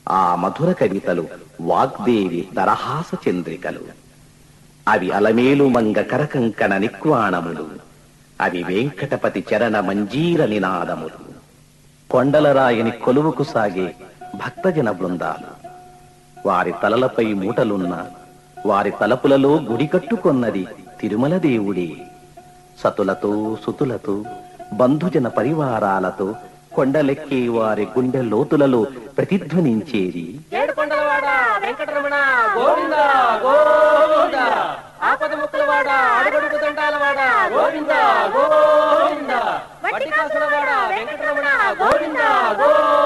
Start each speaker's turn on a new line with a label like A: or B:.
A: ఆ మధుర కవితలు వాగ్దేవి దరహాస చంద్రికలు అవి అలమేలు మంగ కరకంకణ నిక్వాణములు అవి వెంకటపతి చరణ మంజీర నినాదములు కొండలరాయని కొలువుకు సాగే భక్తజన బృందాలు వారి తలలపై మూటలున్న వారి తలపులలో గుడి కట్టుకొన్నది తిరుమల దేవుడే సతులతో సుతులతో బంధుజన పరివారాలతో కొండలెక్కే వారి గుండె లోతులలో ప్రతిధ్వనించేది
B: ఏడుకొండలవాడ వెంకటరమణ గోవింద గోవింద ఆపద ముక్కలవాడ అడుగడుగు దండాలవాడ గోవింద గోవింద వడ్డీ కాసులవాడ వెంకటరమణ గోవింద గోవింద